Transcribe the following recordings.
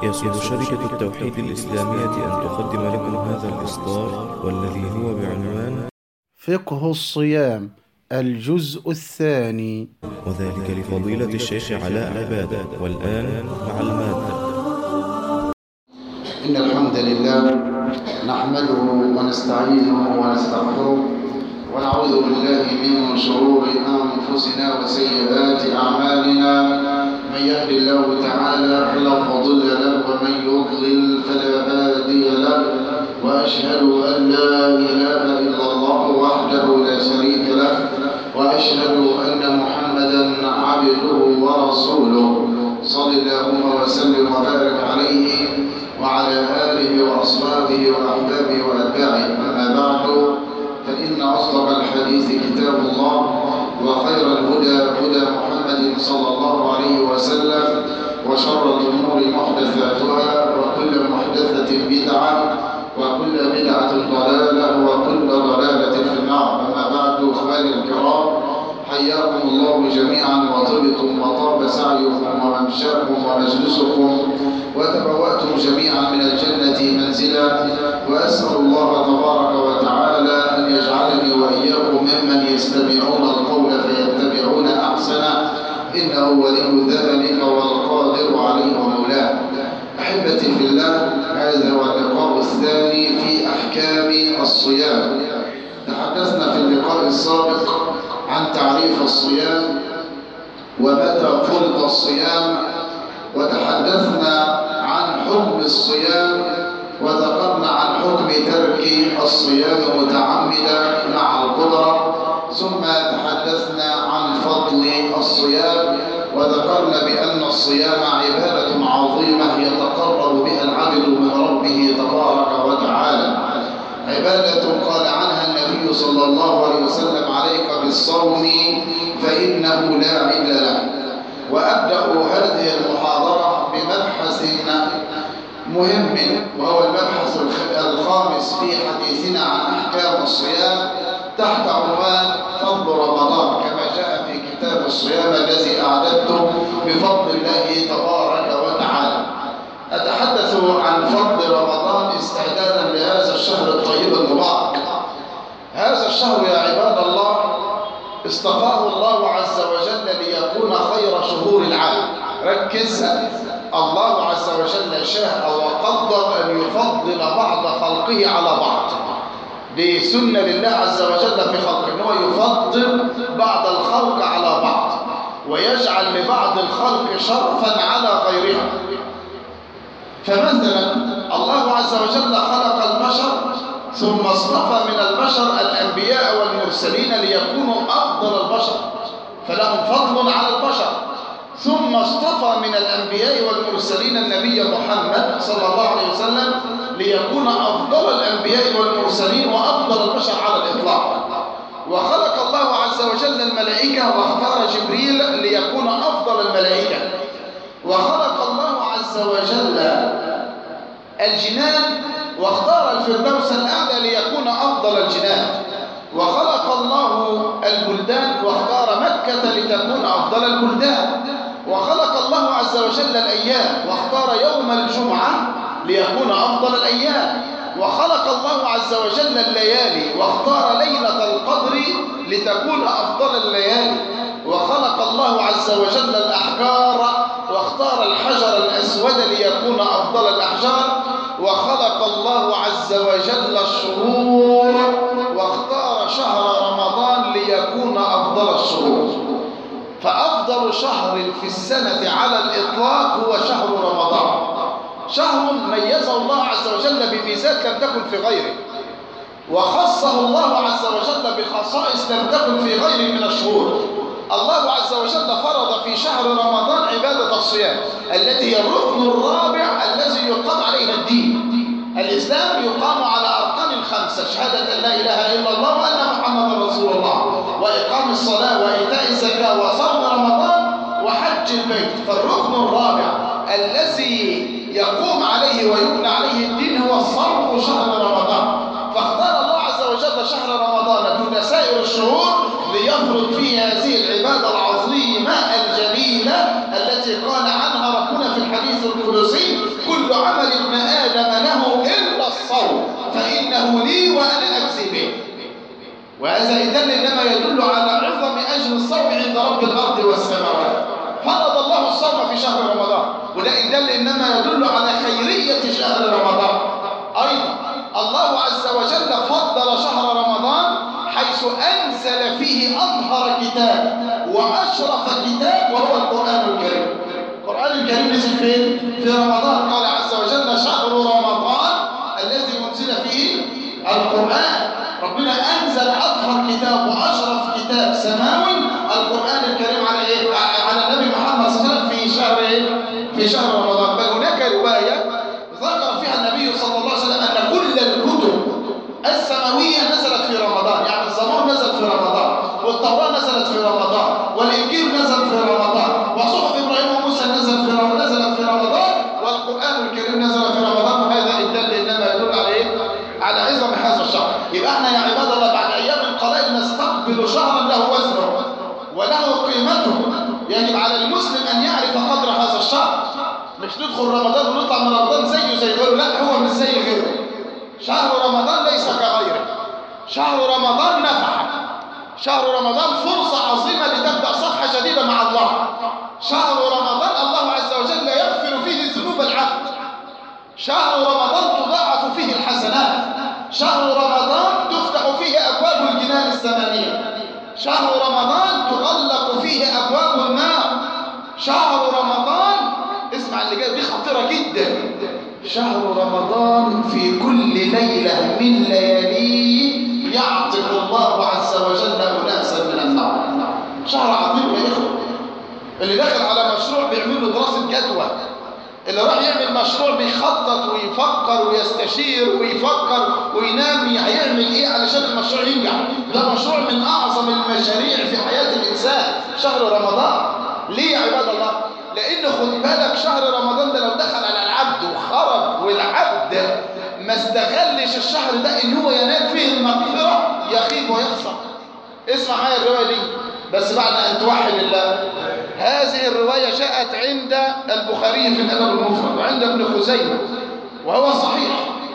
يسر شركة التوحيد الإسلامية أن تقدم لكم هذا الإصدار والذي هو بعنوان فقه الصيام الجزء الثاني وذلك لفضيلة الشيخ علاء عبادة والآن مع المادة إن الحمد لله نحمده ونستعينه ونستغفره ونعوذ بالله من شرور أنفسنا وسيئات أعمالنا من يهد الله تعالى فلا مضل له ومن يضلل فلا هادي له وأشهد أن لا إله إلا الله وحده لا شريك له وأشهد أن محمدا عبده ورسوله صل اللهم وسلم وبارك عليه وعلى آله وأصحابه وأحبابه وأتباعه أما بعد فإن أصدق الحديث كتاب الله وخير الهدى هدى محمد صلى الله عليه وسلم وشر الأمور محدثاتها وكل محدثة بدعة وكل بدعة ضلالة وكل ضلالة في النار أما بعد إخواني الكرام حياكم الله جميعا وطبتم وطاب سعيكم وممشاكم ومجلسكم وتبوأتم جميعا من الجنة منزلا وأسأل الله تبارك وتعالى أن يجعلني وإياكم ممن يستمعون القول فيتبعون أحسنه إنه ولي ذلك والقادر عليه ومولاه أحبتي في الله هذا هو اللقاء الثاني في أحكام الصيام تحدثنا في اللقاء السابق عن تعريف الصيام ومتى فرض الصيام وتحدثنا عن حكم الصيام وذكرنا عن حكم ترك الصيام متعمدا مع القدرة ثم تحدثنا عن فضل الصيام وذكرنا بأن الصيام عبادة عظيمة يتقرب بها العبد من ربه تبارك وتعالى عبادة قال عنها النبي صلى الله عليه وسلم عليك بالصوم فإنه لا عدل له وأبدأ هذه المحاضرة بمبحث مهم وهو المبحث الخامس في حديثنا عن أحكام الصيام تحت عنوان فضل رمضان كما جاء في كتاب الصيام الذي أعددته بفضل الله تبارك وتعالى أتحدث عن فضل رمضان استعدادا لهذا الشهر الطيب المبارك هذا الشهر يا عباد الله اصطفاه الله عز وجل ليكون خير شهور العام ركز الله عز وجل شاء وقدر أن يفضل بعض خلقه على بعض دي سنة لله عز وجل في خلقه أنه يفضل بعض الخلق على بعض ويجعل لبعض الخلق شرفا على غيرها فمثلا الله عز وجل خلق البشر ثم اصطفى من البشر الأنبياء والمرسلين ليكونوا أفضل البشر فلهم فضل على البشر ثم اصطفى من الأنبياء والمرسلين النبي محمد صلى الله عليه وسلم ليكون أفضل الأنبياء والمرسلين وأفضل البشر على الإطلاق وخلق الله عز وجل الملائكة واختار جبريل ليكون أفضل الملائكة وخلق الله عز وجل الجنان واختار الفردوس الأعلى ليكون أفضل الجنان وخلق الله البلدان واختار مكة لتكون أفضل البلدان وخلق الله عز وجل الأيام واختار يوم الجمعة ليكون أفضل الأيام وخلق الله عز وجل الليالي واختار ليلة القدر لتكون أفضل الليالي وخلق الله عز وجل الأحجار واختار الحجر الأسود ليكون أفضل الأحجار وخلق الله عز وجل الشهور واختار شهر رمضان ليكون أفضل الشهور فأفضل شهر في السنة على الإطلاق هو شهر رمضان شهر ميزه الله عز وجل بميزات لم تكن في غيره وخصه الله عز وجل بخصائص لم تكن في غيره من الشهور الله عز وجل فرض في شهر رمضان عبادة الصيام التي هي الركن الرابع الذي يقام عليها الدين الإسلام يقام على أركان خمسة شهادة لا إله إلا الله وأن محمد رسول الله وإقام الصلاة وإيتاء الزكاة وصوم رمضان وحج البيت فالركن الرابع الذي يقوم عليه ويبنى عليه الدين هو الصوم شهر رمضان فاختار الله عز وجل شهر رمضان دون سائر الشهور ليفرض فيه هذه العبادة العظيمة الجليلة التي قال عنها ربنا في الحديث القدسي كل كل عمل ابن آدم له إلا الصوم فإنه لي وأنا أجزي به وهذا إذن إنما يدل على عظم أجر الصوم عند رب الأرض والسماوات فرض الله الصوم في شهر رمضان وده إذن إنما يدل على خيرية شهر رمضان أيضا الله عز وجل فضل شهر رمضان حيث أنزل فيه أظهر كتاب وأشرف كتاب وهو القرآن الكريم القرآن الكريم نزل فين؟ في رمضان قال عز وجل شهر رمضان الذي أنزل فيه القرآن ربنا أنزل أظهر كتاب وأشرف كتاب سماوي القرآن الكريم على إيه؟ على النبي محمد صلى الله عليه وسلم في شهر إيه؟ في شهر رمضان بل هناك رواية ذكر فيها النبي صلى الله عليه وسلم أن كل الكتب السماوية نزلت في رمضان يعني الزبور نزل في رمضان والتوراة نزلت في رمضان والإنجيل نزل في رمضان وصحف إبراهيم وموسى نزل في رمضان نزلت في رمضان والقرآن الكريم نزل في رمضان وهذا الدل إنما يدل على إيه؟ على عظم هذا الشهر يبقى احنا يا عباد الله بعد أيام قليل نستقبل شهرا له وزنه وله قيمته يجب على المسلم أن يعرف قدر هذا الشهر مش ندخل رمضان ونطلع من رمضان زيه زي غيره لا هو مش زي غيره شهر رمضان ليس كغيره شهر رمضان نفحة شهر رمضان فرصة عظيمة لتبدأ صفحة جديدة مع الله شهر رمضان الله عز وجل يغفر فيه ذنوب العبد شهر رمضان تضاعف فيه الحسنات شهر رمضان تفتح فيه أبواب الجنان الثمانية شهر رمضان تغلق فيه أبواب النار شهر رمضان اسمع اللي جاي دي خطيرة جدا شهر رمضان في كل ليلة من لياليه يعتق الله عز وجل أناسا من النار شهر عظيم يا إخوة اللي داخل على مشروع بيعمل له دراسة جدوى اللي راح يعمل مشروع بيخطط ويفكر ويستشير ويفكر وينام هيعمل ايه علشان المشروع ينجح ده مشروع من اعظم المشاريع في حياة الانسان شهر رمضان ليه يا عباد الله لان خد بالك شهر رمضان ده لو دخل على العبد وخرج والعبد ما استغلش الشهر ده ان هو ينال فيه المغفرة يخيب ويخسر اسمع معايا الرواية دي بس بعد ان توحد الله هذه الرواية جاءت عند البخاري في الأدب المفرد وعند ابن خزيمة وهو صحيح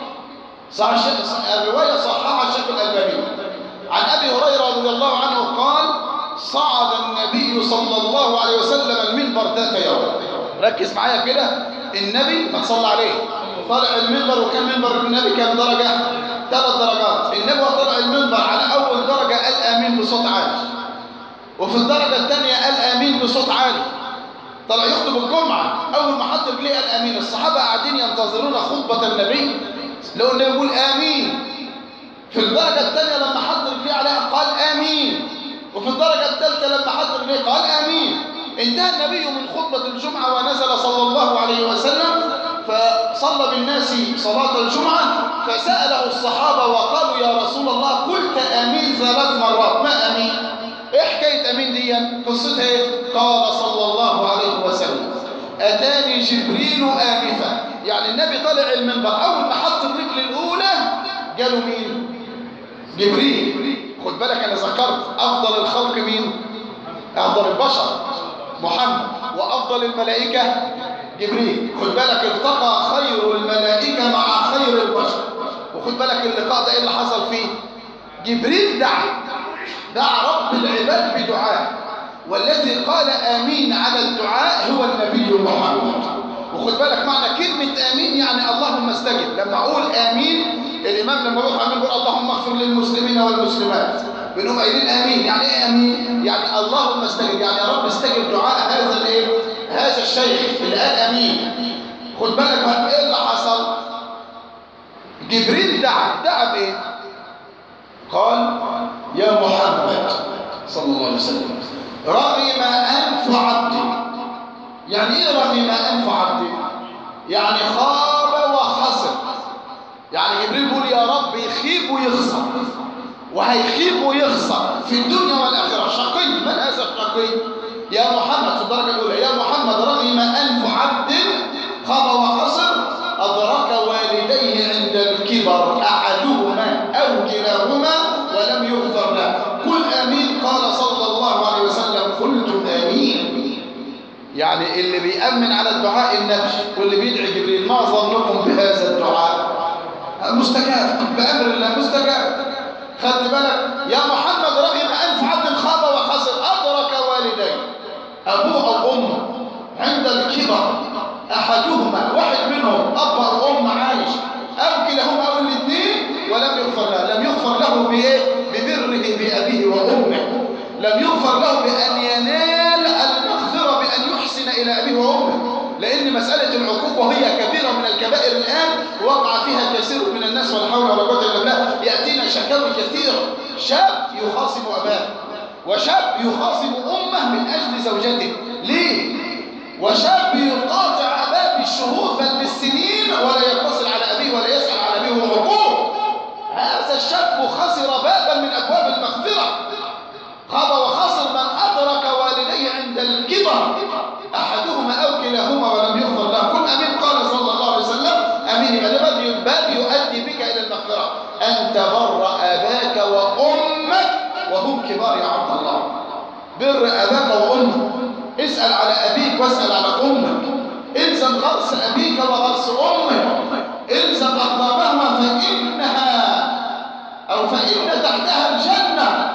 صحيح الرواية صححها الشيخ الألباني عن أبي هريرة رضي الله عنه قال صعد النبي صلى الله عليه وسلم المنبر ذات يوم ركز معايا كده النبي ما تصلى عليه طلع المنبر وكان منبر النبي كام درجة ثلاث درجات النبي طلع المنبر على أول درجة قال آمين بصوت عالي وفي الدرجة الثانية قال آمين بصوت عالي طلع يخطب الجمعة أول ما حط رجليه قال آمين الصحابة قاعدين ينتظرون خطبة النبي لو النبي يقول آمين في الدرجة الثانية لما حط رجليه عليها قال آمين وفي الدرجة الثالثة لما حط رجليه قال آمين انتهى النبي من خطبة الجمعة ونزل صلى الله عليه وسلم فصلى بالناس صلاة الجمعة فسأله الصحابة وقالوا يا رسول الله قلت آمين ثلاث مرات ما آمين ايه حكاية امين دي قصتها ايه قال صلى الله عليه وسلم اتاني جبريل آنفا يعني النبي طلع المنبر اول ما حط الرجل الاولى جاله مين جبريل خد بالك انا ذكرت افضل الخلق مين افضل البشر محمد وافضل الملائكة جبريل خد بالك التقى خير الملائكة مع خير البشر وخد بالك اللقاء ده ايه اللي حصل فيه جبريل دعا دعا رب العباد بدعاء والذي قال آمين على الدعاء هو النبي محمد وخد بالك معنى كلمة آمين يعني اللهم استجب لما أقول آمين الإمام لما بيقول آمين يقول اللهم اغفر للمسلمين والمسلمات بنقوم قايلين آمين يعني إيه آمين؟ يعني اللهم استجب يعني يا رب استجب دعاء هذا الإيه؟ هذا الشيخ اللي قال آمين خد بالك بقى إيه اللي حصل؟ جبريل دعا دعا بإيه؟ قال يا محمد صلى الله عليه وسلم رغم أنف عبدي يعني ايه رغم أنف عبدي يعني خاب وخسر يعني جبريل بيقول يا رب يخيب ويخسر وهيخيب ويخسر في الدنيا والآخرة شقي من هذا الشقي يا محمد في الدرجة الأولى يا محمد رغم أنف عبد خاب وخسر أدرك والديه عند الكبر أحدهما أو كلاهما ولم يغفر له قل آمين قال صلى الله عليه وسلم قلت آمين يعني اللي بيأمن على الدعاء النبي واللي بيدعي جبريل ما ظنكم بهذا الدعاء مستجاب بأمر الله مستجاب خدت بالك يا محمد رغم أنف عبد خاب وخسر أدرك والديه أبوه أو أمه عند الكبر أحدهما واحد منهم أب أو أم عايش أو كلاهما أو الاثنين ولم يغفر له لم يغفر له بإيه؟ ببره بأبيه وأمه لم يغفر له بأن ينال المغفرة بأن يحسن إلى أبيه وأمه لأن مسألة العقوق وهي كبيرة من الكبائر الآن وقع فيها كثير من الناس ولا حول ولا قوة إلا بالله يأتينا شكاوي كثيرة شاب يخاصم أباه وشاب يخاصم أمه من أجل زوجته ليه؟ وشاب يقاطع أباه بالشهور بل بالسنين ولا يتصل على أبيه ولا يسأل على أبيه وعقوق هذا الشاب خسر بابا من أبواب المغفرة خاب وخسر من أدرك والديه عند الكبر أحدهما أو كلاهما ولم يغفر له كن أمين قال صلى الله عليه وسلم أمين يبقى ده باب يؤدي بك إلى المغفرة أن تبر أباك وأمك وهم كبار يا عبد الله بر أباك وأمك اسأل على أبيك واسأل على أمك الزم غرس أبيك وغرس أمك الزم أقدامهما فإنها أو فإن تحتها الجنة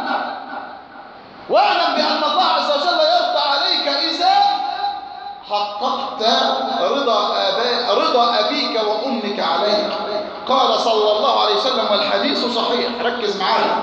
واعلم بأن الله عز وجل يرضى عليك إذا حققت رضا أبا رضا أبيك وأمك عليك قال صلى الله عليه وسلم والحديث صحيح ركز معايا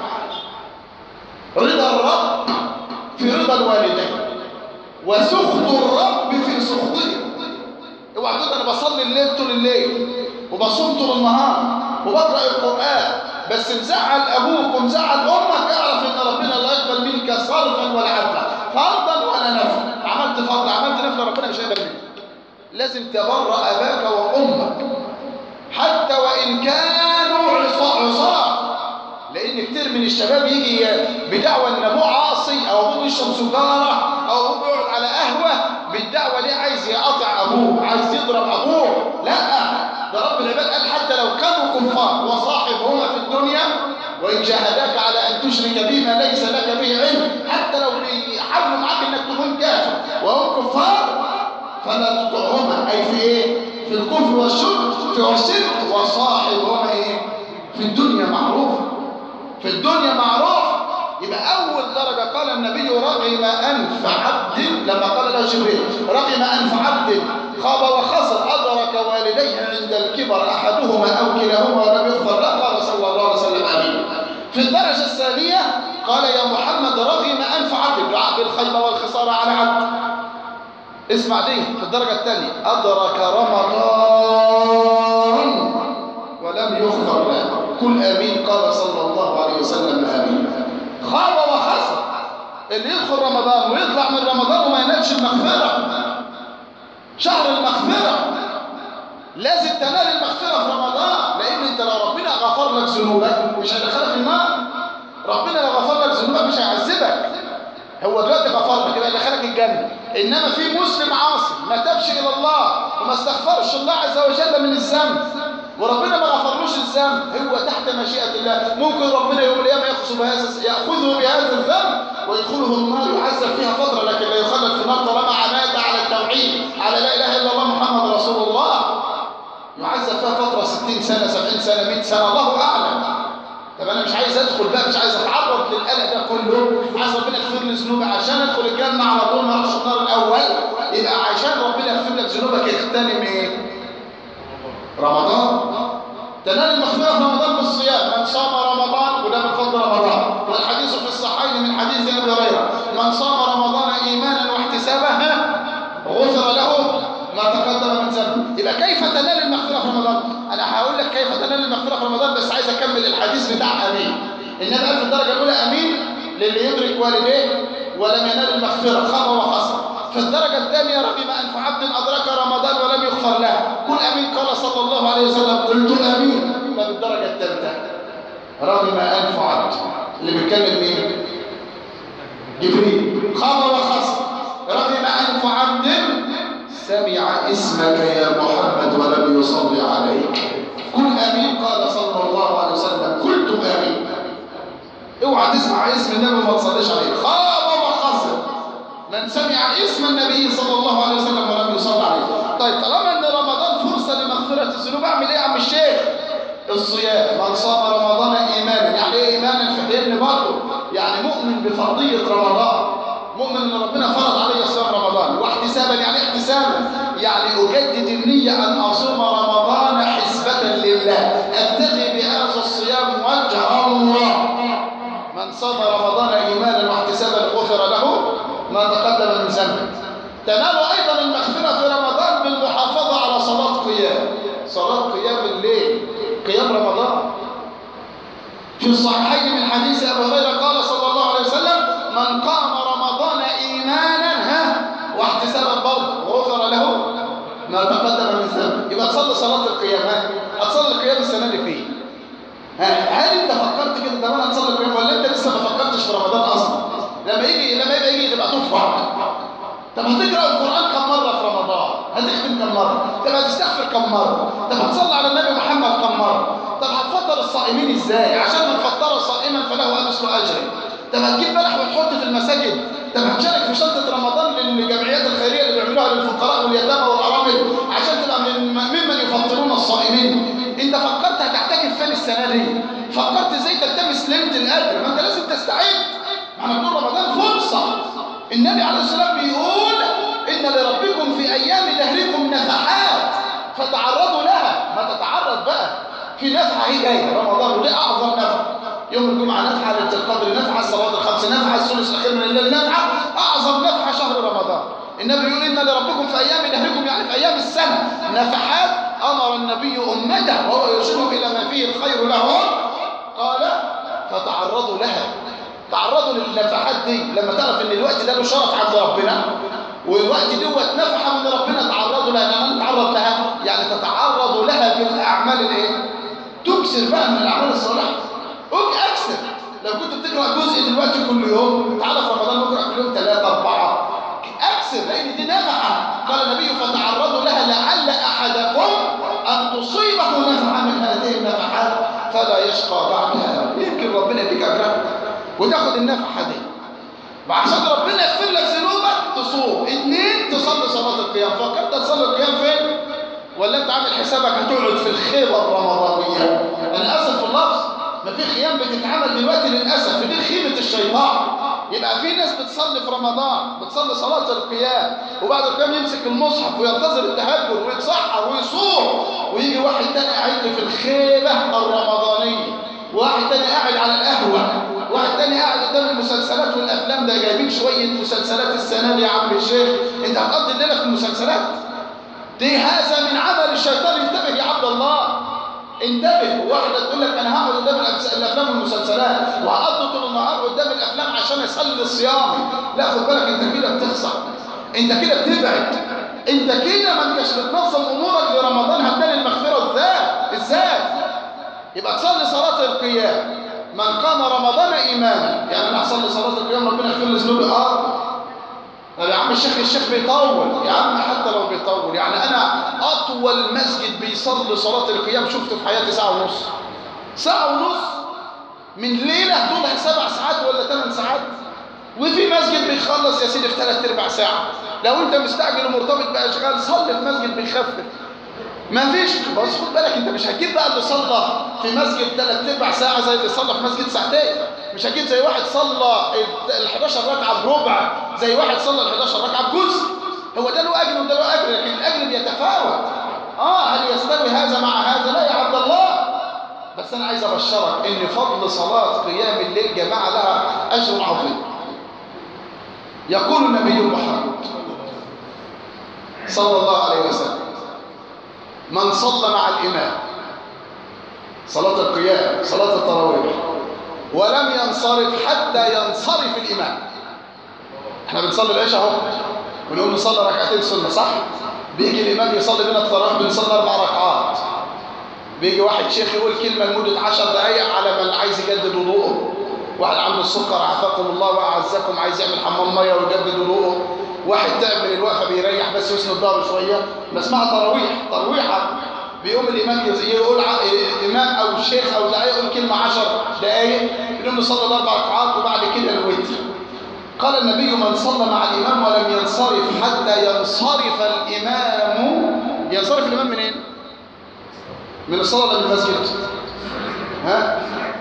رضا الرب في رضا الوالدين وسخط الرب في سخطه اوعى تقول انا بصلي الليل طول الليل وبصوم طول النهار وبقرا القران بس مزعل ابوك ومزعل امك اعرف ان ربنا لا يقبل منك صرفا ولا عدلا فرضا ولا نفلا عملت فرض عملت نفل ربنا مش هيقبل منك لازم تبر اباك وامك حتى وان كانوا عصاه لان كتير من الشباب يجي بدعوى ان ابوه عاصي او ابوه بيشرب سجاره او ابوه بيقعد على قهوه بالدعوه دي عايز يقطع ابوه عايز يضرب ابوه لا ده رب العباد قال حتى لو كانوا كفار وصاحبهما في الدنيا وان جاهداك على ان تشرك بما ليس لك به علم حتى لو بيحاولوا معاك انك تكون كافر وهم كفار فلا تطعهما اي في ايه في الكفر والشرك في الشرك وصاحبهما ايه في الدنيا معروف في الدنيا معروف يبقى أول درجة قال النبي رغم أنف عبد لما قال له جبريل رغم أنف عبد خاب وخسر أدرك والديه عند الكبر أحدهما أو كلاهما ولم يغفر له قال صلى الله عليه وسلم آمين في الدرجة الثانية قال يا محمد رغم أنف عبد دعاء بالخيبة والخسارة على عبد اسمع دي في الدرجة الثانية أدرك رمضان ولم يغفر له كل آمين قال صلى الله عليه وسلم آمين خاب وخسر اللي يدخل رمضان ويطلع من رمضان وما ينالش المغفرة شهر المغفرة لازم تنال المغفرة في رمضان لأن انت لو ربنا غفر لك ذنوبك مش هيدخلك النار ربنا لو غفر لك ذنوبك مش هيعذبك هو دلوقتي غفر لك يبقى دخلك الجنة إنما في مسلم عاصي ما تابش إلى الله وما استغفرش الله عز وجل من الذنب وربنا ما غفرلوش الذنب هو تحت مشيئة الله ممكن ربنا يوم القيامة يأخذ بهذا يأخذه بهذا الذنب ويدخله النار يعذب فيها فترة لكن لا يخلد في النار طالما مات على التوحيد على لا إله إلا الله محمد رسول الله يعذب فيها فترة 60 سنة 70 سنة 100 سنة الله أعلم طب أنا مش عايز أدخل بقى مش عايز أتعرض للقلق ده كله عايز ربنا يغفر لي ذنوبي عشان أدخل الجنة على طول ما أروحش النار الأول يبقى عشان ربنا يغفر لك ذنوبك يغتنم إيه؟ رمضان تنال المغفرة في رمضان بالصيام من صام رمضان وده من فضل رمضان والحديث في الصحيحين من حديث ابي هريره من صام رمضان ايمانا واحتسابا غفر له ما تقدم من ذنبه يبقى كيف تنال المغفرة في رمضان انا هقول لك كيف تنال المغفرة في رمضان بس عايز اكمل الحديث بتاع امين النبي قال في الدرجه الاولى امين للي يدرك والديه ولم ينال المغفرة خاب وخسر في الدرجة الثانية رغم أنف عبد أدرك رمضان ولم يغفر له كل أمين قال صلى الله عليه وسلم قلت أمين ما بالدرجة الثالثة رغم أنف عبد اللي بيتكلم مين؟ جبريل خاب وخسر رغم أنف عبد سمع اسمك يا محمد ولم يصلي عليك كل أمين قال صلى الله عليه وسلم قلت أمين اوعى تسمع اسم النبي وما تصليش عليه خاب وخسر من سمع اسم النبي صلى الله عليه وسلم ولم يصلي عليه طيب طالما ان رمضان فرصة لمغفرة الذنوب اعمل ايه يا عم الشيخ الصيام من صام رمضان ايمانا يعني ايه ايمانا في حلم برضه يعني مؤمن بفرضيه رمضان مؤمن ان ربنا فرض علي صيام رمضان واحتسابا يعني إيه احتسابا يعني اجدد النيه ان اصوم رمضان حسبه لله ابتغي بهذا الصيام وجه الله من صام رمضان ايمانا واحتسابا غفر له ما تقدم من ذنبه تنال ايضا المغفره في رمضان بالمحافظه على صلاه قيام صلاه قيام الليل قيام رمضان في الصحيحين من حديث ابي هريره قال صلى الله عليه وسلم من قام رمضان ايمانا ها واحتسابا برضه غفر له ما تقدم من ذنبه يبقى تصلي صلاه القيام ها هتصلي القيام السنه اللي فيه ها هل انت فكرت كده طب انا هتصلي القيام ولا انت لسه ما فكرتش في رمضان اصلا لما يجي لما يبقى يجي تبقى تفرح طب هتقرا القران كم مره في رمضان هتختم كم مره طب هتستغفر كم مره طب هتصلي على النبي محمد كم مره طب هتفطر الصائمين ازاي عشان من فطر صائما فله مثل اجره طب هتجيب بلح وتحط في المساجد طب هتشارك في شنطه رمضان للجمعيات الخيريه اللي بيعملوها للفقراء واليتامى والارامل عشان تبقى من ممن يفطرون الصائمين انت فكرت هتعتكف فين السنه دي فكرت ازاي تلتمس ليله القدر ما انت لازم تستعد ما احنا بنقول رمضان فرصه النبي عليه الصلاه والسلام بيقول ان لربكم في ايام دهركم نفحات فتعرضوا لها ما تتعرض بقى في نفحه هي جايه رمضان ودي اعظم نفحه يوم الجمعه نفحه ليله القدر نفحه الصلاه الخمس نفحه الثلث الاخير من الليل نفحه اعظم نفحه شهر رمضان النبي يقول ان لربكم في ايام دهركم يعني في ايام السنه نفحات امر النبي امته وهو يرشدهم الى ما فيه الخير لهم قال فتعرضوا لها تعرضوا للنفحات دي لما تعرف ان الوقت ده له شرف عند ربنا والوقت دوت نفحه من ربنا تعرضوا لها لما نتعرض لها يعني تتعرضوا لها بالاعمال الايه تكسر بقى من الاعمال الصالحه اكسر لو كنت بتقرا جزء دلوقتي كل يوم تعالى في رمضان نقرا كل يوم ثلاثه اربعه اكسر لان دي نفحه قال النبي فتعرضوا لها لعل احدكم ان تصيبه نفحه من هذه النفحات فلا يشقى بعدها يمكن ربنا يديك اجرها وتاخد النفحه دي وعشان ربنا يغفر لك ذنوبك تصوم اثنين تصلي صلاه القيام فكرت تصلي القيام فين ولا انت عامل حسابك هتقعد في الخيمه الرمضانيه انا اسف في اللفظ ما في خيام بتتعمل دلوقتي للاسف دي خيمه الشيطان يبقى في ناس بتصلي في رمضان بتصلي صلاه القيام وبعد القيام يمسك المصحف وينتظر التهجد ويتصحى ويصوم ويجي واحد تاني قاعد لي في الخيمه الرمضانيه واحد تاني قاعد على القهوه واحد تاني قاعد قدام المسلسلات والافلام ده جايبين شويه مسلسلات السنه دي يا عم الشيخ انت هتقضي الليله في المسلسلات دي هذا من عمل الشيطان انتبه يا عبد الله انتبه واحده تقول لك انا هقعد قدام الافلام والمسلسلات وهقضي طول النهار قدام الافلام عشان اسلي صيامي لا خد بالك انت كده بتخسر انت كده بتبعد انت كده ما انتش بتنظم امورك لرمضان هتنال المغفره ازاي ازاي يبقى تصلي صلاه القيام من قام رمضان ايمانا يعني انا اصلي صلاه القيام ربنا يغفر لي ذنوبي اه طب يا عم الشيخ الشيخ بيطول يا عم حتى لو بيطول يعني انا اطول مسجد بيصلي صلاه القيام شفته في حياتي ساعه ونص ساعه ونص من ليله طولها سبع ساعات ولا ثمان ساعات وفي مسجد بيخلص يا سيدي في ثلاث ارباع ساعه لو انت مستعجل ومرتبط باشغال صلي في مسجد بيخفف ما فيش بس خد بالك انت مش هتجيب بقى اللي صلى في مسجد ثلاث ارباع ساعه زي اللي صلى في مسجد ساعتين مش هتجيب زي واحد صلى ال 11 ركعه بربع زي واحد صلى ال 11 ركعه بجزء هو ده له اجر وده له اجر لكن الاجر بيتفاوت اه هل يستوي هذا مع هذا لا يا عبد الله بس انا عايز ابشرك ان فضل صلاه قيام الليل جماعه لها اجر عظيم يقول النبي محمد صلى الله عليه وسلم من صلى مع الإمام صلاة القيام صلاة التراويح ولم ينصرف حتى ينصرف الإمام احنا بنصلي العشاء اهو ونقول نصلي ركعتين سنة صح بيجي الإمام يصلي بنا التراويح بنصلي أربع ركعات بيجي واحد شيخ يقول كلمة لمدة عشر دقايق على من عايز يجدد وضوءه واحد عنده السكر عافاكم الله وأعزكم عايز يعمل حمام مية ويجدد وضوءه واحد تعب من الوقفه بيريح بس يسند ظهره شويه بسمعها تراويح ترويحه بيقوم الامام يقول امام او شيخ او داعيه يقول كلمه 10 دقائق يقوم نصلي الاربع ركعات وبعد كده الوتر قال النبي من صلى مع الامام ولم ينصرف حتى ينصرف الامام ينصرف الامام منين من الصلاة ولا من المسجد ها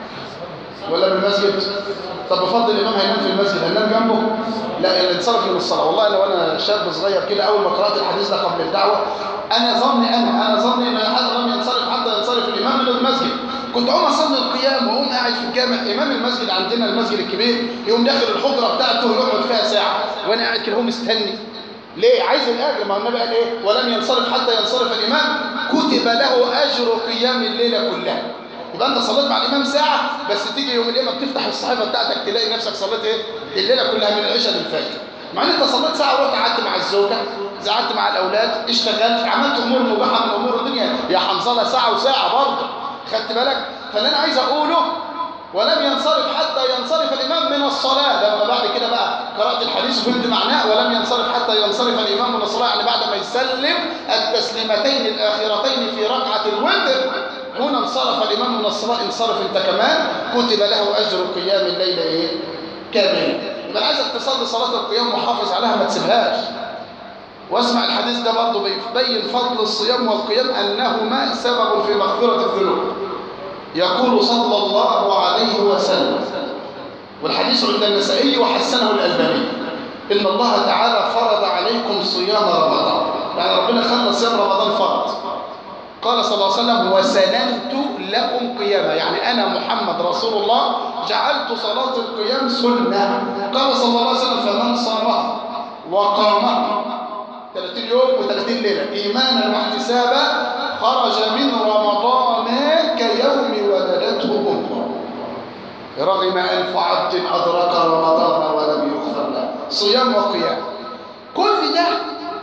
ولا من المسجد طب بفضل الإمام هينام في المسجد هننام جنبه لا اللي انصرف من الصلاة والله لو أنا شاب صغير كده أول ما قرأت الحديث ده قبل الدعوة أنا ظني أنا أنا ظني إن حد لم ينصرف حتى ينصرف الإمام من المسجد كنت أقوم أصلي القيام وأقوم قاعد في الجامع إمام المسجد عندنا المسجد الكبير يقوم داخل الحجرة بتاعته ويقعد فيها ساعة وأنا قاعد كده هو مستني ليه عايز الأجر ما النبي قال إيه ولم ينصرف حتى ينصرف الإمام كتب له أجر قيام الليلة كلها يبقى انت صليت مع الامام ساعه بس تيجي يوم القيامه بتفتح الصحيفه بتاعتك تلاقي نفسك صليت ايه الليله كلها من العشاء للفجر مع ان انت صليت ساعه ورحت قعدت مع الزوجه قعدت مع الاولاد اشتغلت عملت امور مباحه من امور الدنيا يا حنظله ساعه وساعه برضه خدت بالك فاللي انا عايز اقوله ولم ينصرف حتى ينصرف الامام من الصلاه لما بعد كده بقى قرات الحديث وفهمت معناه ولم ينصرف حتى ينصرف الامام من الصلاه يعني بعد ما يسلم التسليمتين الاخيرتين في ركعه الوتر هنا انصرف الإمام من الصلاة انصرف انت كمان كتب له أجر قيام الليل إيه؟ كاملا يبقى عايزك تصلي صلاة القيام وحافظ عليها ما تسيبهاش واسمع الحديث ده برضه بيبين فضل الصيام والقيام أنهما سبب في مغفرة الذنوب يقول صلى الله عليه وسلم والحديث عند النسائي وحسنه الألباني إن الله تعالى فرض عليكم صيام رمضان يعني ربنا خلى صيام رمضان فرض قال صلى الله عليه وسلم وسننت لكم قياما يعني أنا محمد رسول الله جعلت صلاة القيام سنة قال صلى الله عليه وسلم فمن صامها وقامها 30 يوم و30 ليلة إيمانا واحتسابا خرج من رمضان كيوم ولدته أمه رغم أنف عبد أدرك رمضان ولم يغفر له صيام وقيام كل ده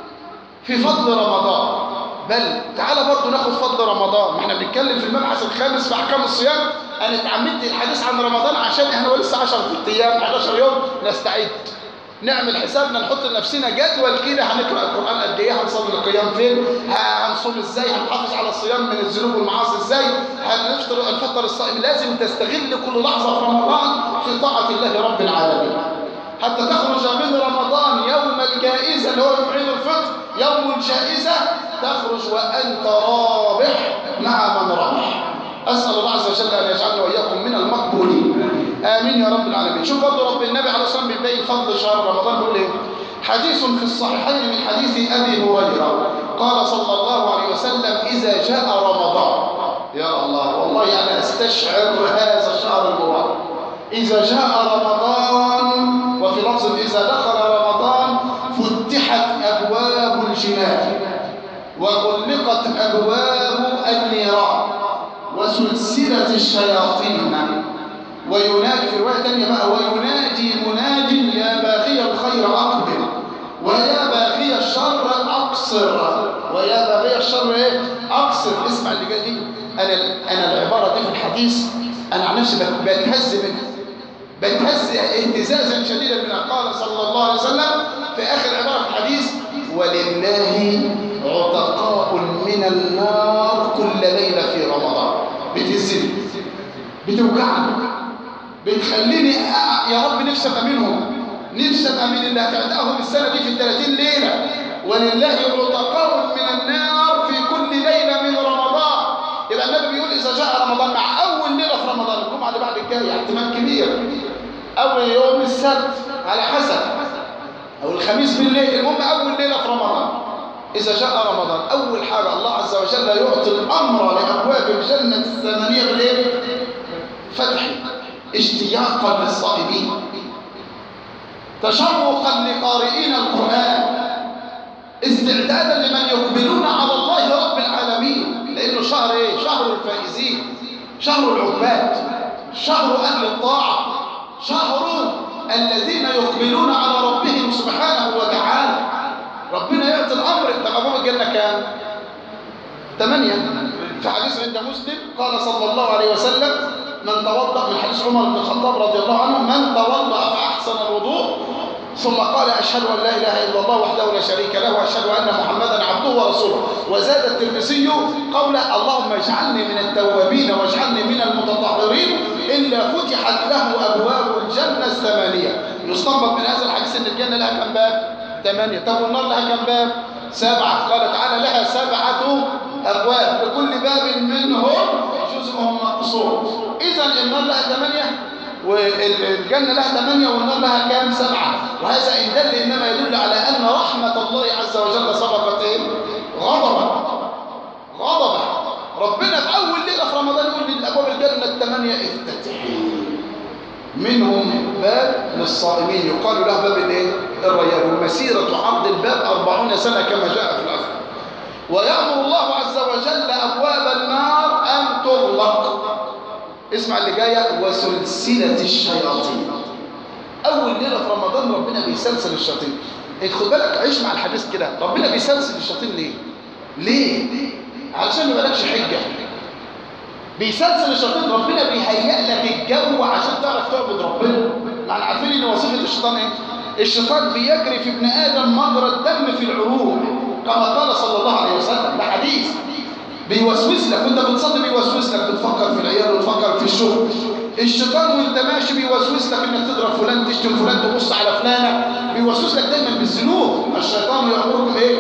في فضل رمضان بل تعالى برضه ناخد فضل رمضان ما احنا بنتكلم في المبحث الخامس في احكام الصيام انا اتعمدت الحديث عن رمضان عشان احنا لسه 10 ايام 11 يوم نستعد نعمل حسابنا نحط لنفسنا جدول كده هنقرا القران قد ايه هنصلي القيام فين هنصوم ازاي هنحافظ على الصيام من الذنوب والمعاصي ازاي هنفطر نفطر الصائم لازم تستغل كل لحظه في رمضان في طاعه الله رب العالمين حتى تخرج من رمضان يوم الجائزه اللي هو يوم عيد الفطر يوم الجائزه تخرج وأنت رابح مع من ربح أسأل الله عز وجل أن يجعلنا وإياكم من المقبولين آمين يا رب العالمين شوف برضه رب النبي عليه الصلاة والسلام بيبين فضل شهر رمضان بيقول إيه حديث في الصحيحين من حديث أبي هريرة قال صلى الله عليه وسلم إذا جاء رمضان يا الله والله يعني أستشعر هذا الشهر المبارك إذا جاء رمضان وفي لفظ إذا دخل رمضان فتحت أبواب الجنان وغلقت أبواب النيران وسلسلة الشياطين وينادي في رواية تانية بقى وينادي مناد يا باغي الخير أقبل ويا باغي الشر أقصر ويا باغي الشر إيه؟ أقصر اسمع اللي جاي دي أنا أنا العبارة دي في الحديث أنا عن نفسي بتهز منها بتهز اهتزازا شديدا منها قال صلى الله عليه وسلم في آخر عبارة في الحديث ولله عتقاء من النار كل ليلة في رمضان بتهزني بتوجعني بتخليني يا رب نفسي ابقى منهم نفسي ابقى من اللي هتعتقهم السنة دي في ال 30 ليلة ولله عتقاء من النار في كل ليلة من رمضان يبقى النبي بيقول إذا جاء رمضان مع أول ليلة في رمضان الجمعة اللي بعد الجاية احتمال كبير أول يوم السبت على حسب أو الخميس بالليل المهم أول ليلة في رمضان إذا جاء رمضان أول حاجة الله عز وجل يعطي الأمر لأبواب الجنة الثمانية بالإيه؟ فتح اشتياقا للصائمين تشوقا لقارئين القرآن استعدادا لمن يقبلون على الله رب العالمين لأنه شهر إيه؟ شهر الفائزين شهر العباد شهر أهل الطاعة شهر الذين يقبلون على ربهم سبحانه وتعالى ربنا يعطي الأمر طب أبواب الجنة كام؟ ثمانية في حديث عند مسلم قال صلى الله عليه وسلم من توضأ من حديث عمر بن الخطاب رضي الله عنه من توضأ فأحسن الوضوء ثم قال أشهد أن لا إله إلا الله وحده لا شريك له وأشهد أن محمدا عبده ورسوله وزاد الترمذي قولا اللهم اجعلني من التوابين واجعلني من المتطهرين إلا فتحت له أبواب الجنة الثمانية يستنبط من هذا الحديث أن الجنة لها كم باب؟ ثمانية طب والنار لها كم باب؟ سبعة قال تعالى لها سبعة أبواب لكل باب منهم مقصور إذا النار لها ثمانية والجنة لها ثمانية والنار لها كام سبعة وهذا إن دل إنما يدل على أن رحمة الله عز وجل سبقت إيه؟ غضبا غضبا ربنا في أول ليلة في رمضان يقول لأبواب الجنة الثمانية افتتحي منهم باب للصائمين يقال له باب الايه الريان ومسيرة عرض الباب أربعون سنة كما جاء في الأثر ويأمر الله عز وجل أبواب النار أن تغلق اسمع اللي جاية وسلسلة الشياطين أول ليلة في رمضان ربنا بيسلسل الشياطين خد بالك عيش مع الحديث كده ربنا بيسلسل الشياطين ليه؟ ليه؟ علشان ما لكش حجة بيسلسل الشياطين ربنا بيهيئ لك الجو عشان تعرف تعبد ربنا يعني عارفين ان وظيفه الشيطان ايه الشيطان بيجري في ابن ادم مجرى الدم في العروق كما قال صلى الله عليه وسلم ده حديث بيوسوس لك وانت بتصلي بيوسوس لك بتفكر في العيال وتفكر في الشغل الشيطان وانت ماشي بيوسوس لك انك تضرب فلان تشتم فلان تبص على فلانه بيوسوس لك دايما بالذنوب الشيطان يامركم ايه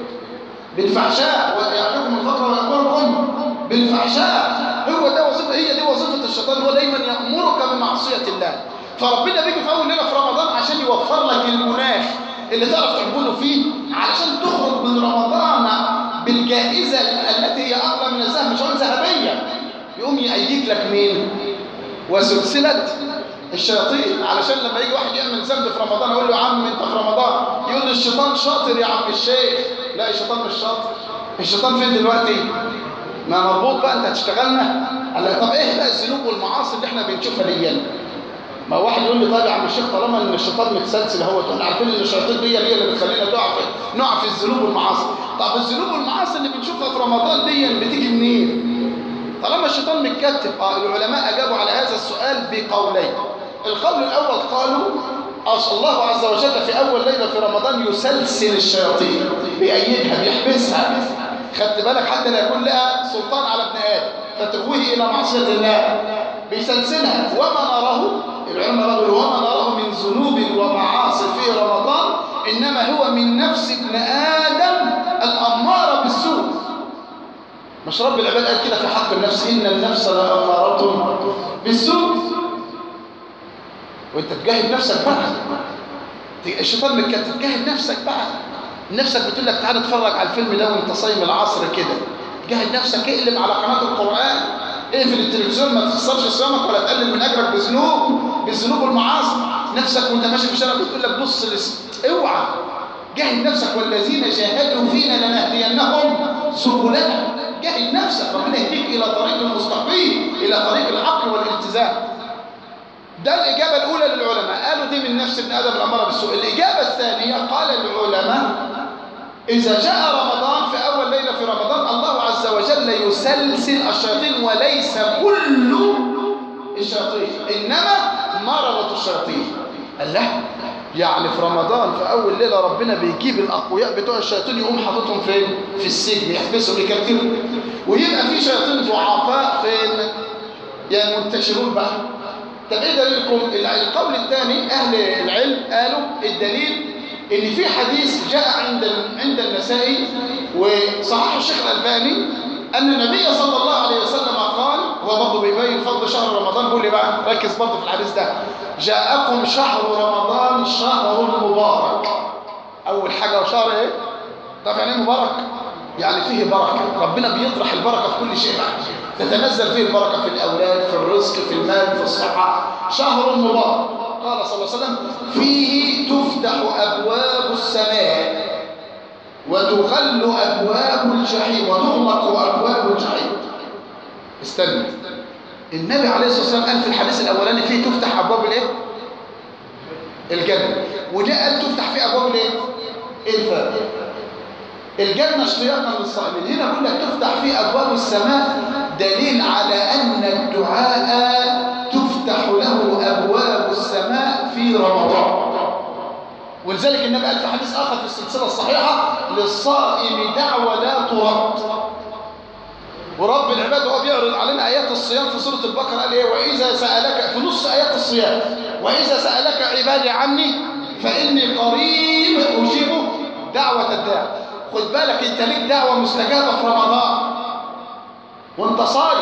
بالفحشاء ويعلمكم الفقر ويامركم بالفحشاء هو ده وظيفه هي دي وظيفه الشيطان هو دايما يامرك بمعصيه الله فربنا بيجي في اول ليله في رمضان عشان يوفر لك المناخ اللي تعرف تعبده فيه علشان تخرج من رمضان بالجائزه التي هي اقوى من الذهب مش هقول ذهبيه يقوم يأيد لك مين وسلسله الشياطين علشان لما يجي واحد يعمل ذنب في رمضان اقول له يا عم انت في رمضان يقول لي الشيطان شاطر يا عم الشيخ لا الشيطان مش شاطر الشيطان فين دلوقتي ما مربوط بقى انت هتشتغلنا قال لك طب ايه بقى الذنوب والمعاصي اللي احنا بنشوفها دي ما واحد يقول لي طيب يا عم الشيخ طالما ان الشيطان متسلسل هو احنا عارفين ان الشياطين دي هي اللي بتخلينا نقع في نقع في الذنوب والمعاصي طب الذنوب والمعاصي اللي بنشوفها في رمضان دي بتيجي منين طالما الشيطان متكتف اه العلماء اجابوا على هذا السؤال بقولين القول الاول قالوا الله عز وجل في اول ليله في رمضان يسلسل الشياطين بيأيدها بيحبسها خدت بالك حتى لا يكون لها سلطان على ابن ادم فتغويه الى معصيه الله بيسلسلها وما نراه العلماء قالوا وما نراه من ذنوب ومعاصي في رمضان انما هو من نفس ابن ادم الاماره بالسوء مش رب العباد قال كده في حق النفس ان النفس لاماره بالسوء وانت تجاهد نفسك بقى الشيطان متكتف جاهد نفسك بقى نفسك بتقول لك تعالى اتفرج على الفيلم ده وانت صايم العصر كده جاهد نفسك اقلب على قناه القران اقفل التلفزيون ما تخسرش صيامك ولا تقلل من اجرك بذنوب بالذنوب والمعاصي نفسك وانت ماشي في الشارع بتقول لك بص لس... اوعى جاهد نفسك والذين جاهدوا فينا لنهدينهم سبلنا جاهد نفسك ربنا يهديك الى طريق المستقيم الى طريق الحق والالتزام ده الإجابة الأولى للعلماء قالوا دي من نفس ابن آدم الأمارة بالسوء الإجابة الثانية قال العلماء إذا جاء رمضان في أول ليلة في رمضان الله عز وجل يسلسل الشياطين وليس كل الشياطين إنما مرضة الشياطين قال لا يعني في رمضان في أول ليلة ربنا بيجيب الأقوياء بتوع الشياطين يقوم حاططهم فين؟ في السجن يحبسهم يكتبهم ويبقى في شياطين ضعفاء فين؟ يعني منتشرون بقى طب ايه دليلكم القول الثاني اهل العلم قالوا الدليل ان في حديث جاء عند عند النسائي وصححه الشيخ الالباني ان النبي صلى الله عليه وسلم قال هو برضه بيبين فضل شهر رمضان بيقول لي بقى ركز برضه في الحديث ده جاءكم شهر رمضان شهر مبارك اول حاجه وشهر ايه طب يعني ايه مبارك يعني فيه بركه ربنا بيطرح البركه في كل شيء بقى تتنزل فيه البركة في الأولاد في الرزق في المال في الصحة شهر مبارك قال صلى الله عليه وسلم فيه تفتح أبواب السماء وتغل أبواب الجحيم وتغلق أبواب الجحيم استنى النبي عليه الصلاة والسلام قال في الحديث الأولاني فيه تفتح أبواب الإيه؟ الجنة وده قال تفتح فيه أبواب الإيه؟ الفرق الجنة اشتياقا للصائمين هنا بيقول لك تفتح فيه أبواب السماء دليل على أن الدعاء تفتح له أبواب السماء في رمضان ولذلك النبي قال في حديث آخر في السلسلة الصحيحة للصائم دعوة لا ترد ورب العباد وهو بيعرض علينا آيات الصيام في سورة البقرة قال إيه وإذا سألك في نص آيات الصيام وإذا سألك عبادي عني فإني قريب أجيب دعوة الداع خد بالك أنت ليك دعوة مستجابة في رمضان وانت صايم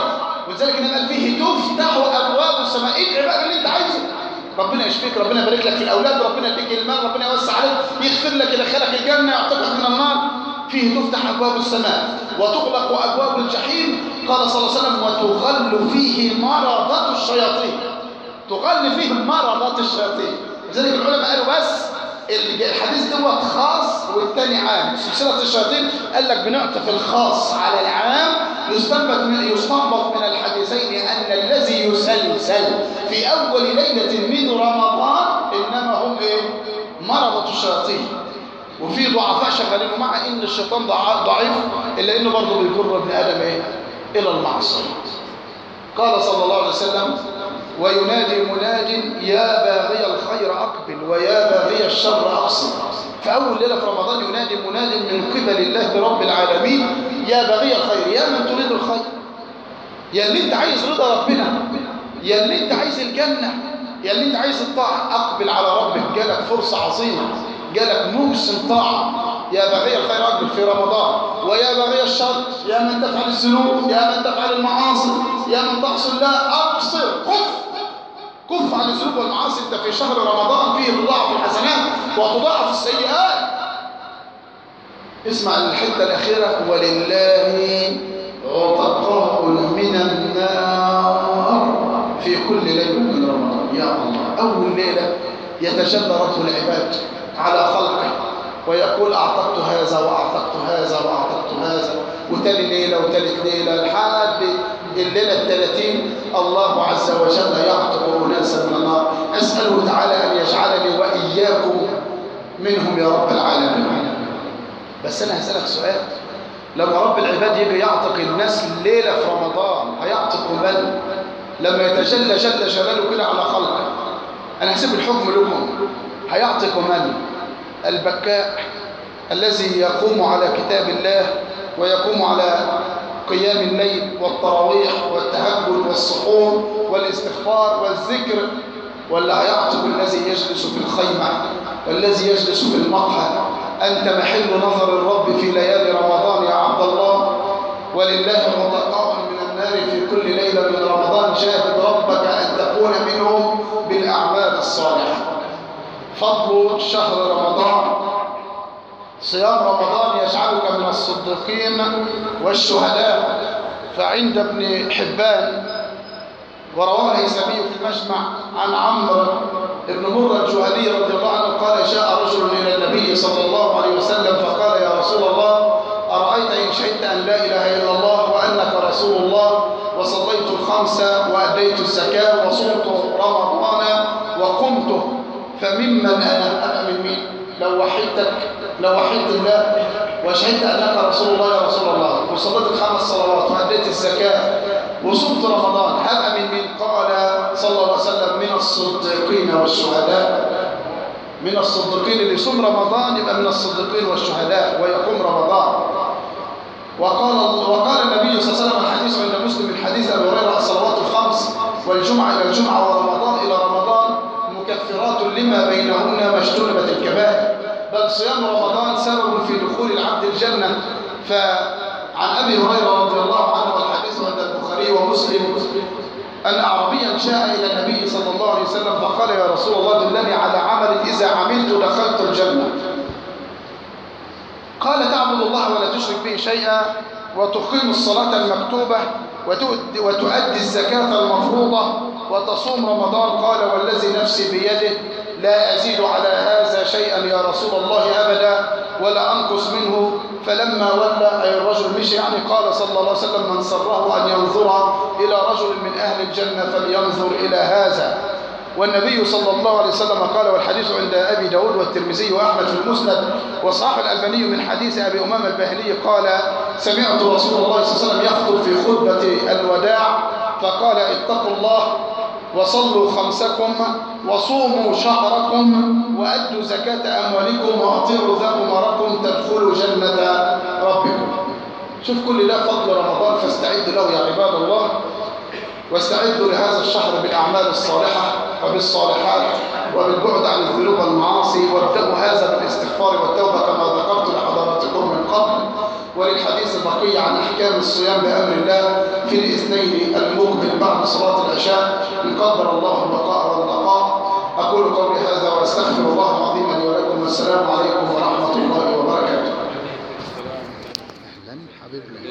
ولذلك النبي قال فيه تفتح ابواب السماء ادعي بقى اللي انت عايزه ربنا يشفيك ربنا يبارك لك في الاولاد ربنا يديك المال ربنا يوسع عليك يغفر لك يدخلك الجنه يعتقك من النار فيه تفتح ابواب السماء وتغلق ابواب الجحيم قال صلى الله عليه وسلم وتغل فيه مرضات الشياطين تغل فيه مرضات الشياطين لذلك العلماء قالوا بس الحديث دوت خاص والتاني عام سلسلة الشياطين قال لك بنعطف الخاص على العام يستنبط من يستنبط من الحديثين أن الذي يسلسل في أول ليلة من رمضان إنما هم إيه؟ مرضة الشياطين وفي ضعفاء شغالين ومع إن الشيطان ضعيف إلا إنه برضه بيجر ابن آدم إيه؟ إلى المعصية قال صلى الله عليه وسلم وينادي مناد يا باغي الخير أقبل ويا باغي الشر أقصر فأول ليلة في رمضان ينادي مناد من قبل الله رب العالمين يا باغي الخير يا من تريد الخير يا اللي انت عايز رضا ربنا يا اللي انت عايز الجنة يا اللي انت عايز الطاعة أقبل على ربك جالك فرصة عظيمة جالك موسم طاعة يا باغي الخير أقبل في رمضان ويا باغي الشر يا من تفعل الذنوب يا من تفعل المعاصي يا من تعصي الله أقصر كف كف عن الذنوب والمعاصي انت في شهر رمضان فيه تضاعف الحسنات وتضاعف السيئات اسمع الحته الاخيره ولله عتقاء من النار في كل ليله من رمضان يا الله اول ليله يتجلى رب العباد على خلقه ويقول اعتقت هذا واعتقت هذا واعتقت هذا وتاني ليله وتالت ليله لحد الليلة الثلاثين الله عز وجل يعتق أناسا من النار أسأله تعالى أن يجعلني وإياكم منهم يا رب العالمين بس أنا هسألك سؤال لما رب العباد يجي يعتق الناس الليلة في رمضان هيعتق من؟ لما يتجلى جل جلاله كده على خلقه أنا هسيب الحكم لكم هيعتق من؟ البكاء الذي يقوم على كتاب الله ويقوم على قيام الليل والتراويح والتهجد والسحور والاستغفار والذكر ولا هيعتق الذي يجلس في الخيمة والذي يجلس في المقهى أنت محل نظر الرب في ليالي رمضان يا عبد الله ولله عتقاء من النار في كل ليلة من رمضان جاهد ربك أن تكون منهم بالأعمال الصالحة فضل شهر رمضان صيام رمضان يجعلك من الصديقين والشهداء فعند ابن حبان ورواه الهيثمي في المجمع عن عمرو بن مرة الجهني رضي الله عنه قال جاء رجل إلى النبي صلى الله عليه وسلم فقال يا رسول الله أرأيت إن شهدت أن لا إله إلا الله وأنك رسول الله وصليت الخمس وأديت الزكاة وصمت رمضان وقمت فممن أنا أنا من مين لو وحدتك لو وحدت الله وشهدت أنك رسول الله يا رسول الله وصليت الخمس صلوات وأديت الزكاة وصمت رمضان هل من من قال صلى الله عليه وسلم من الصديقين والشهداء من الصديقين اللي يصوم رمضان يبقى من الصديقين والشهداء ويقوم رمضان وقال وقال النبي صلى الله عليه وسلم الحديث عند مسلم من حديث ابي هريره الصلوات الخمس والجمعه الى الجمعه ورمضان الى رمضان مكفرات لما بينهن ما اجتنبت الكبائر بل صيام رمضان سبب في دخول العبد الجنه فعن ابي هريره رضي الله عنه والحديث عند البخاري ومسلم أن أعرابيا جاء إلى النبي صلى الله عليه وسلم فقال يا رسول الله دلني على عمل إذا عملت دخلت الجنة قال تعبد الله ولا تشرك به شيئا وتقيم الصلاة المكتوبة وتؤدي, وتؤدي الزكاة المفروضة وتصوم رمضان قال والذي نفسي بيده لا أزيد على هذا شيئا يا رسول الله أبدا ولا أنقص منه فلما ولى أي الرجل مشي يعني قال صلى الله عليه وسلم من سره أن ينظر إلى رجل من أهل الجنة فلينظر إلى هذا والنبي صلى الله عليه وسلم قال والحديث عند أبي داود والترمذي وأحمد في المسند وصاحب الألباني من حديث أبي أمام الباهلي قال سمعت رسول الله صلى الله عليه وسلم يخطب في خطبة الوداع فقال اتقوا الله وصلوا خمسكم وصوموا شهركم وأدوا زكاة أموالكم وأطيعوا ذا أمركم تدخلوا جنة ربكم شوف كل ده فضل رمضان فاستعدوا له يا عباد الله واستعدوا لهذا الشهر بالأعمال الصالحة وبالصالحات وبالبعد عن الذنوب والمعاصي وابدأوا هذا بالاستغفار والتوبة كما ذكرت لحضراتكم من قبل وللحديث البقية عن أحكام الصيام بأمر الله في الاثنين المر قدر الله البقاء والبقاء أقول قولي هذا وأستغفر الله العظيم لي ولكم والسلام عليكم ورحمة الله وبركاته أهلا حبيبنا